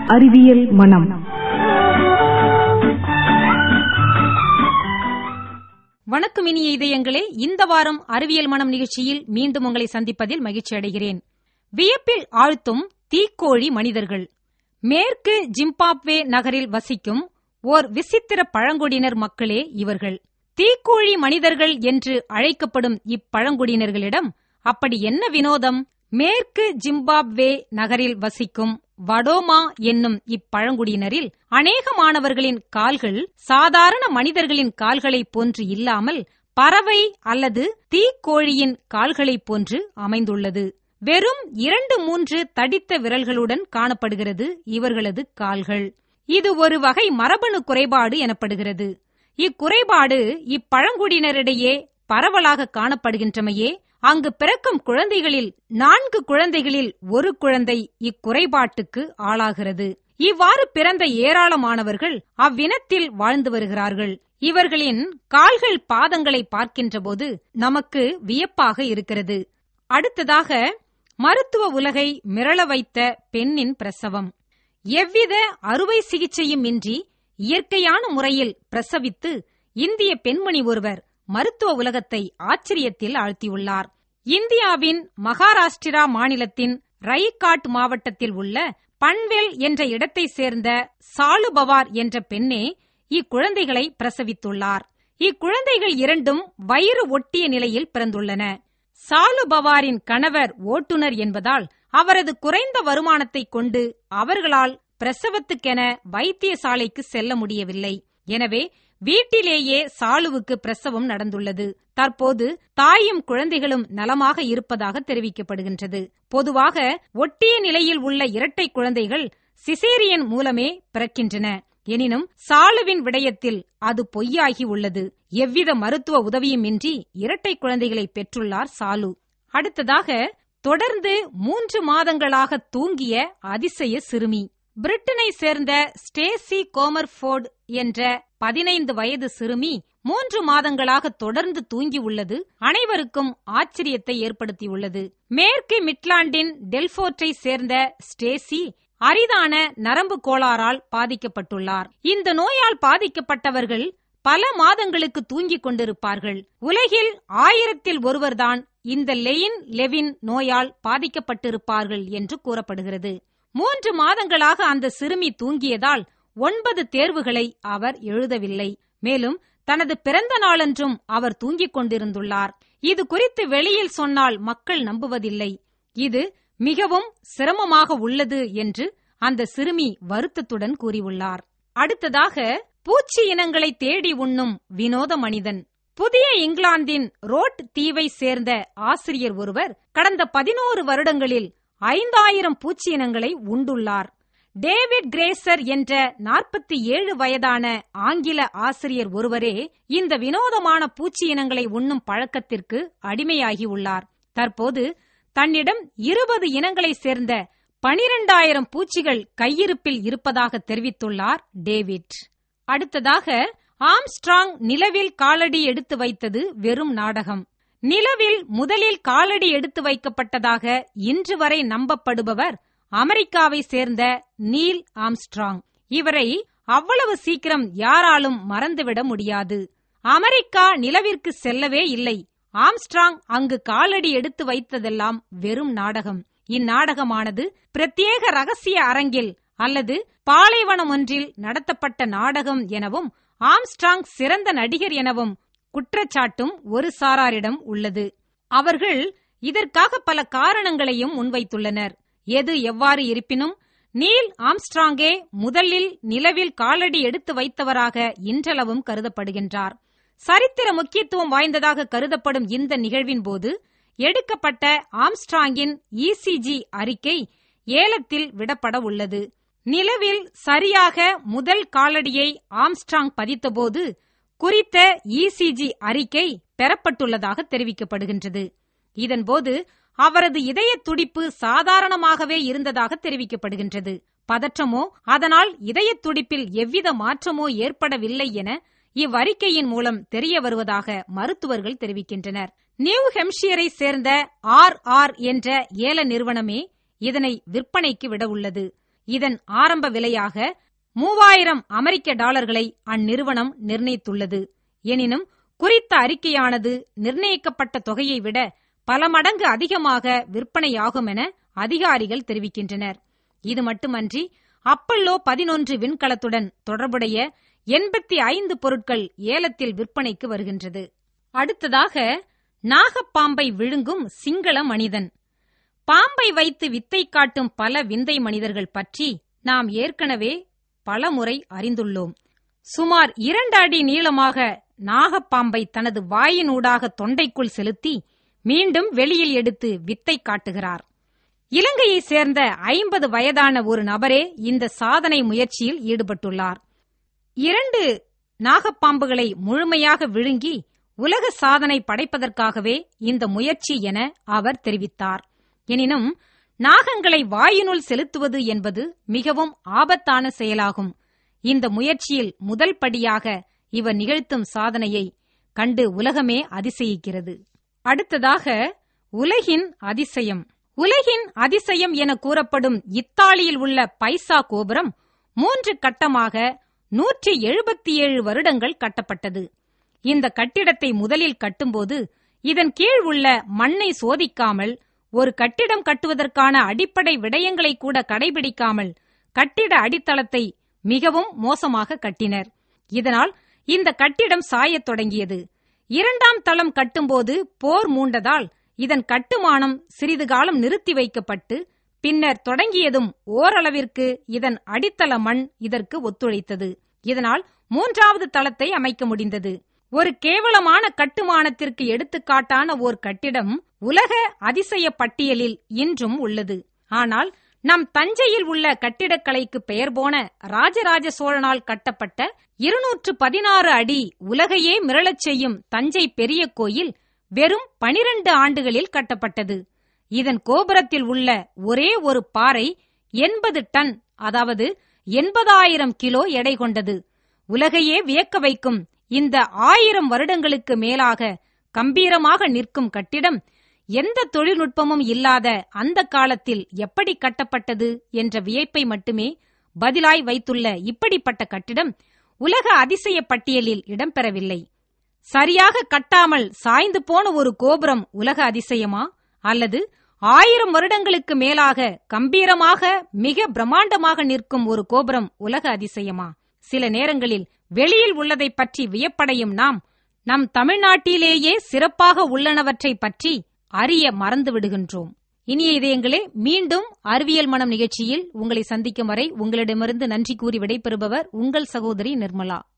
அறிவியல் மனம் வணக்கம் இனிய இதயங்களே இந்த வாரம் அறிவியல் மனம் நிகழ்ச்சியில் மீண்டும் உங்களை சந்திப்பதில் மகிழ்ச்சி அடைகிறேன் வியப்பில் ஆழ்த்தும் தீக்கோழி மனிதர்கள் மேற்கு ஜிம்பாப்வே நகரில் வசிக்கும் ஓர் விசித்திர பழங்குடியினர் மக்களே இவர்கள் தீக்கோழி மனிதர்கள் என்று அழைக்கப்படும் இப்பழங்குடியினர்களிடம் அப்படி என்ன வினோதம் மேற்கு ஜிம்பாப்வே நகரில் வசிக்கும் வடோமா என்னும் இப்பழங்குடியினரில் அநேகமானவர்களின் கால்கள் சாதாரண மனிதர்களின் கால்களைப் போன்று இல்லாமல் பறவை அல்லது தீக்கோழியின் கால்களைப் போன்று அமைந்துள்ளது வெறும் இரண்டு மூன்று தடித்த விரல்களுடன் காணப்படுகிறது இவர்களது கால்கள் இது ஒரு வகை மரபணு குறைபாடு எனப்படுகிறது இக்குறைபாடு இப்பழங்குடியினரிடையே பரவலாக காணப்படுகின்றமையே அங்கு பிறக்கும் குழந்தைகளில் நான்கு குழந்தைகளில் ஒரு குழந்தை இக்குறைபாட்டுக்கு ஆளாகிறது இவ்வாறு பிறந்த ஏராளமானவர்கள் அவ்வினத்தில் வாழ்ந்து வருகிறார்கள் இவர்களின் கால்கள் பாதங்களை பார்க்கின்றபோது நமக்கு வியப்பாக இருக்கிறது அடுத்ததாக மருத்துவ உலகை மிரள வைத்த பெண்ணின் பிரசவம் எவ்வித அறுவை சிகிச்சையும் இன்றி இயற்கையான முறையில் பிரசவித்து இந்திய பெண்மணி ஒருவர் மருத்துவ உலகத்தை ஆச்சரியத்தில் ஆழ்த்தியுள்ளார் இந்தியாவின் மகாராஷ்டிரா மாநிலத்தின் ரைகாட் மாவட்டத்தில் உள்ள பன்வெல் என்ற இடத்தை சேர்ந்த சாலுபவார் என்ற பெண்ணே இக்குழந்தைகளை பிரசவித்துள்ளார் இக்குழந்தைகள் இரண்டும் வயிறு ஒட்டிய நிலையில் பிறந்துள்ளன சாலுபவாரின் கணவர் ஓட்டுநர் என்பதால் அவரது குறைந்த வருமானத்தைக் கொண்டு அவர்களால் பிரசவத்துக்கென வைத்தியசாலைக்கு செல்ல முடியவில்லை எனவே வீட்டிலேயே சாலுவுக்கு பிரசவம் நடந்துள்ளது தற்போது தாயும் குழந்தைகளும் நலமாக இருப்பதாக தெரிவிக்கப்படுகின்றது பொதுவாக ஒட்டிய நிலையில் உள்ள இரட்டை குழந்தைகள் சிசேரியன் மூலமே பிறக்கின்றன எனினும் சாலுவின் விடயத்தில் அது பொய்யாகி உள்ளது எவ்வித மருத்துவ உதவியுமின்றி இரட்டை குழந்தைகளை பெற்றுள்ளார் சாலு அடுத்ததாக தொடர்ந்து மூன்று மாதங்களாக தூங்கிய அதிசய சிறுமி பிரிட்டனை சேர்ந்த ஸ்டேசி கோமர்ஃபோர்ட் என்ற பதினைந்து வயது சிறுமி மூன்று மாதங்களாக தொடர்ந்து தூங்கி உள்ளது அனைவருக்கும் ஆச்சரியத்தை ஏற்படுத்தியுள்ளது மேற்கு மிட்லாண்டின் டெல்போர்ட்டை சேர்ந்த ஸ்டேசி அரிதான நரம்பு கோளாறால் பாதிக்கப்பட்டுள்ளார் இந்த நோயால் பாதிக்கப்பட்டவர்கள் பல மாதங்களுக்கு தூங்கிக் கொண்டிருப்பார்கள் உலகில் ஆயிரத்தில் ஒருவர்தான் இந்த லெயின் லெவின் நோயால் பாதிக்கப்பட்டிருப்பார்கள் என்று கூறப்படுகிறது மூன்று மாதங்களாக அந்த சிறுமி தூங்கியதால் ஒன்பது தேர்வுகளை அவர் எழுதவில்லை மேலும் தனது பிறந்த நாளன்றும் அவர் தூங்கிக் கொண்டிருந்துள்ளார் இது குறித்து வெளியில் சொன்னால் மக்கள் நம்புவதில்லை இது மிகவும் சிரமமாக உள்ளது என்று அந்த சிறுமி வருத்தத்துடன் கூறியுள்ளார் அடுத்ததாக பூச்சி இனங்களை தேடி உண்ணும் வினோத மனிதன் புதிய இங்கிலாந்தின் ரோட் தீவை சேர்ந்த ஆசிரியர் ஒருவர் கடந்த பதினோரு வருடங்களில் ஐந்தாயிரம் பூச்சி இனங்களை உண்டுள்ளார் டேவிட் கிரேசர் என்ற நாற்பத்தி ஏழு வயதான ஆங்கில ஆசிரியர் ஒருவரே இந்த வினோதமான பூச்சி இனங்களை உண்ணும் பழக்கத்திற்கு அடிமையாகி உள்ளார் தற்போது தன்னிடம் இருபது இனங்களை சேர்ந்த பனிரெண்டாயிரம் பூச்சிகள் கையிருப்பில் இருப்பதாக தெரிவித்துள்ளார் டேவிட் அடுத்ததாக ஆம்ஸ்ட்ராங் நிலவில் காலடி எடுத்து வைத்தது வெறும் நாடகம் நிலவில் முதலில் காலடி எடுத்து வைக்கப்பட்டதாக இன்று வரை நம்பப்படுபவர் அமெரிக்காவை சேர்ந்த நீல் ஆம்ஸ்ட்ராங் இவரை அவ்வளவு சீக்கிரம் யாராலும் மறந்துவிட முடியாது அமெரிக்கா நிலவிற்கு செல்லவே இல்லை ஆம்ஸ்ட்ராங் அங்கு காலடி எடுத்து வைத்ததெல்லாம் வெறும் நாடகம் இந்நாடகமானது பிரத்யேக ரகசிய அரங்கில் அல்லது பாலைவனம் ஒன்றில் நடத்தப்பட்ட நாடகம் எனவும் ஆம்ஸ்ட்ராங் சிறந்த நடிகர் எனவும் குற்றச்சாட்டும் ஒரு சாராரிடம் உள்ளது அவர்கள் இதற்காக பல காரணங்களையும் முன்வைத்துள்ளனர் எது எவ்வாறு இருப்பினும் நீல் ஆம்ஸ்ட்ராங்கே முதலில் நிலவில் காலடி எடுத்து வைத்தவராக இன்றளவும் கருதப்படுகின்றார் சரித்திர முக்கியத்துவம் வாய்ந்ததாக கருதப்படும் இந்த நிகழ்வின் போது எடுக்கப்பட்ட ஆம்ஸ்ட்ராங்கின் இசிஜி அறிக்கை ஏலத்தில் விடப்பட உள்ளது நிலவில் சரியாக முதல் காலடியை ஆம்ஸ்ட்ராங் பதித்தபோது குறித்த இசிஜி அறிக்கை பெறப்பட்டுள்ளதாக தெரிவிக்கப்படுகின்றது இதன்போது அவரது இதய துடிப்பு சாதாரணமாகவே இருந்ததாக தெரிவிக்கப்படுகின்றது பதற்றமோ அதனால் இதய துடிப்பில் எவ்வித மாற்றமோ ஏற்படவில்லை என இவ்வறிக்கையின் மூலம் தெரிய வருவதாக மருத்துவர்கள் தெரிவிக்கின்றனர் நியூ ஹெம்ஷியரை சேர்ந்த ஆர் ஆர் என்ற ஏல நிறுவனமே இதனை விற்பனைக்கு விட உள்ளது இதன் ஆரம்ப விலையாக மூவாயிரம் அமெரிக்க டாலர்களை அந்நிறுவனம் நிர்ணயித்துள்ளது எனினும் குறித்த அறிக்கையானது நிர்ணயிக்கப்பட்ட தொகையை விட பல மடங்கு அதிகமாக விற்பனையாகும் என அதிகாரிகள் தெரிவிக்கின்றனர் இது மட்டுமன்றி அப்பல்லோ பதினொன்று விண்கலத்துடன் தொடர்புடைய எண்பத்தி ஐந்து பொருட்கள் ஏலத்தில் விற்பனைக்கு வருகின்றது அடுத்ததாக நாகப்பாம்பை விழுங்கும் சிங்கள மனிதன் பாம்பை வைத்து வித்தை காட்டும் பல விந்தை மனிதர்கள் பற்றி நாம் ஏற்கனவே பலமுறை அறிந்துள்ளோம் சுமார் இரண்டு அடி நீளமாக நாகப்பாம்பை தனது வாயினூடாக தொண்டைக்குள் செலுத்தி மீண்டும் வெளியில் எடுத்து வித்தை காட்டுகிறார் இலங்கையைச் சேர்ந்த ஐம்பது வயதான ஒரு நபரே இந்த சாதனை முயற்சியில் ஈடுபட்டுள்ளார் இரண்டு நாகப்பாம்புகளை முழுமையாக விழுங்கி உலக சாதனை படைப்பதற்காகவே இந்த முயற்சி என அவர் தெரிவித்தார் எனினும் நாகங்களை வாயினுள் செலுத்துவது என்பது மிகவும் ஆபத்தான செயலாகும் இந்த முயற்சியில் முதல் படியாக இவர் நிகழ்த்தும் சாதனையை கண்டு உலகமே அதிசயிக்கிறது அடுத்ததாக உலகின் அதிசயம் உலகின் அதிசயம் என கூறப்படும் இத்தாலியில் உள்ள பைசா கோபுரம் மூன்று கட்டமாக நூற்றி எழுபத்தி ஏழு வருடங்கள் கட்டப்பட்டது இந்த கட்டிடத்தை முதலில் கட்டும்போது இதன் கீழ் உள்ள மண்ணை சோதிக்காமல் ஒரு கட்டிடம் கட்டுவதற்கான அடிப்படை விடயங்களை கூட கடைபிடிக்காமல் கட்டிட அடித்தளத்தை மிகவும் மோசமாக கட்டினர் இதனால் இந்த கட்டிடம் சாயத் தொடங்கியது இரண்டாம் தளம் கட்டும்போது போர் மூண்டதால் இதன் கட்டுமானம் சிறிது காலம் நிறுத்தி வைக்கப்பட்டு பின்னர் தொடங்கியதும் ஓரளவிற்கு இதன் அடித்தள மண் இதற்கு ஒத்துழைத்தது இதனால் மூன்றாவது தளத்தை அமைக்க முடிந்தது ஒரு கேவலமான கட்டுமானத்திற்கு எடுத்துக்காட்டான ஓர் கட்டிடம் உலக அதிசய பட்டியலில் இன்றும் உள்ளது ஆனால் நம் தஞ்சையில் உள்ள கட்டிடக்கலைக்கு பெயர் போன ராஜராஜ சோழனால் கட்டப்பட்ட இருநூற்று பதினாறு அடி உலகையே மிரளச் செய்யும் தஞ்சை பெரிய கோயில் வெறும் பனிரண்டு ஆண்டுகளில் கட்டப்பட்டது இதன் கோபுரத்தில் உள்ள ஒரே ஒரு பாறை எண்பது டன் அதாவது எண்பதாயிரம் கிலோ எடை கொண்டது உலகையே வியக்க வைக்கும் இந்த ஆயிரம் வருடங்களுக்கு மேலாக கம்பீரமாக நிற்கும் கட்டிடம் எந்த தொழில்நுட்பமும் இல்லாத அந்த காலத்தில் எப்படி கட்டப்பட்டது என்ற வியப்பை மட்டுமே பதிலாய் வைத்துள்ள இப்படிப்பட்ட கட்டிடம் உலக அதிசய பட்டியலில் இடம்பெறவில்லை சரியாக கட்டாமல் சாய்ந்து போன ஒரு கோபுரம் உலக அதிசயமா அல்லது ஆயிரம் வருடங்களுக்கு மேலாக கம்பீரமாக மிக பிரம்மாண்டமாக நிற்கும் ஒரு கோபுரம் உலக அதிசயமா சில நேரங்களில் வெளியில் உள்ளதை பற்றி வியப்படையும் நாம் நம் தமிழ்நாட்டிலேயே சிறப்பாக உள்ளனவற்றை பற்றி அறிய மறந்து விடுகின்றோம் இனிய இதயங்களே மீண்டும் அறிவியல் மனம் நிகழ்ச்சியில் உங்களை சந்திக்கும் வரை உங்களிடமிருந்து நன்றி கூறி விடைபெறுபவர் உங்கள் சகோதரி நிர்மலா